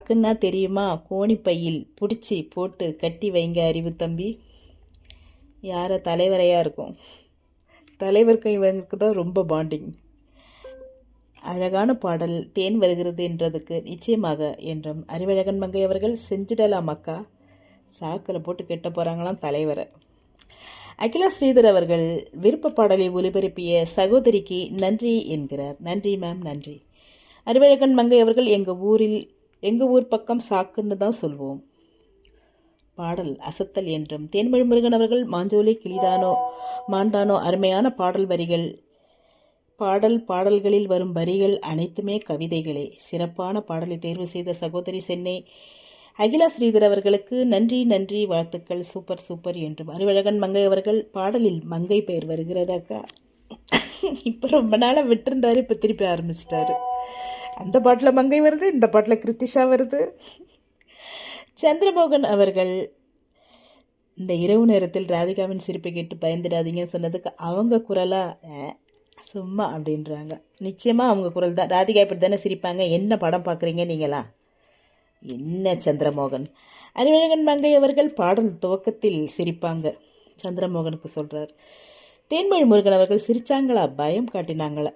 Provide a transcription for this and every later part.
சாக்குன்னா தெரியுமா கோணிப்பையில் பிடிச்சி போட்டு கட்டி வைங்க அறிவு தம்பி யார தலைவரையாக இருக்கும் தலைவருக்கும் இவனுக்கு தான் ரொம்ப பாண்டிங் அழகான பாடல் தேன் வருகிறது என்றதுக்கு நிச்சயமாக என்றும் அறிவழகன் மங்கை அவர்கள் செஞ்சிடலாம் அக்கா சாக்கில் போட்டு கெட்ட போகிறாங்களாம் தலைவரை அகிலா ஸ்ரீதர் அவர்கள் விருப்ப பாடலை ஒலிபரப்பிய சகோதரிக்கு நன்றி என்கிறார் நன்றி மேம் நன்றி அறிவழகன் மங்கை அவர்கள் எங்கள் ஊரில் எங்கள் ஊர் பக்கம் சாக்குன்னு தான் சொல்வோம் பாடல் அசத்தல் என்றும் தேன்மொழி முருகன் அவர்கள் மாஞ்சோலி கிளிதானோ மாண்டானோ அருமையான பாடல் வரிகள் பாடல் பாடல்களில் வரும் வரிகள் அனைத்துமே கவிதைகளே சிறப்பான பாடலை தேர்வு செய்த சகோதரி சென்னை அகிலா ஸ்ரீதர் அவர்களுக்கு நன்றி நன்றி வாழ்த்துக்கள் சூப்பர் சூப்பர் என்றும் அறிவழகன் மங்கை அவர்கள் பாடலில் மங்கை பெயர் வருகிறதாக்கா இப்போ ரொம்ப நாளாக விட்டிருந்தாரு இப்போ திருப்பி ஆரம்பிச்சிட்டாரு அந்த பாட்டில் மங்கை வருது இந்த பாட்டில் கிருத்திஷா வருது சந்திரமோகன் அவர்கள் இந்த இரவு நேரத்தில் ராதிகாவின் சிரிப்பை கேட்டு பயந்துடாதீங்கன்னு சொன்னதுக்கு அவங்க குரலா "அஹ், சும்மா அப்படின்றாங்க நிச்சயமாக அவங்க குரல் தான் ராதிகா இப்படி தானே சிரிப்பாங்க என்ன படம் பார்க்குறீங்க நீங்களா என்ன சந்திரமோகன் அறிவழகன் மங்கை அவர்கள் பாடல் துவக்கத்தில் சிரிப்பாங்க சந்திரமோகனுக்கு சொல்றார் தேன்மொழி முருகன் அவர்கள் சிரிச்சாங்களா பயம் காட்டினாங்களா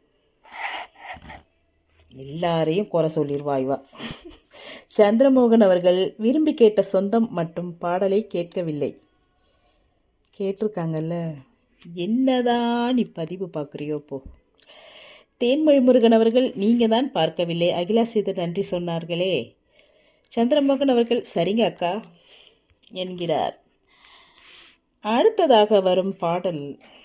எல்லாரையும் குறை சொல்லிடுவா இவா சந்திரமோகன் அவர்கள் விரும்பி கேட்ட சொந்தம் மற்றும் பாடலை கேட்கவில்லை கேட்டிருக்காங்கல்ல என்னதான் நீ பதிவு பார்க்குறியோ போ தேன்மொழி முருகன் அவர்கள் நீங்கள் தான் பார்க்கவில்லை அகிலா சீதர் நன்றி சொன்னார்களே சந்திரமோகன் அவர்கள் சரிங்க அக்கா என்கிறார் அடுத்ததாக வரும் பாடல்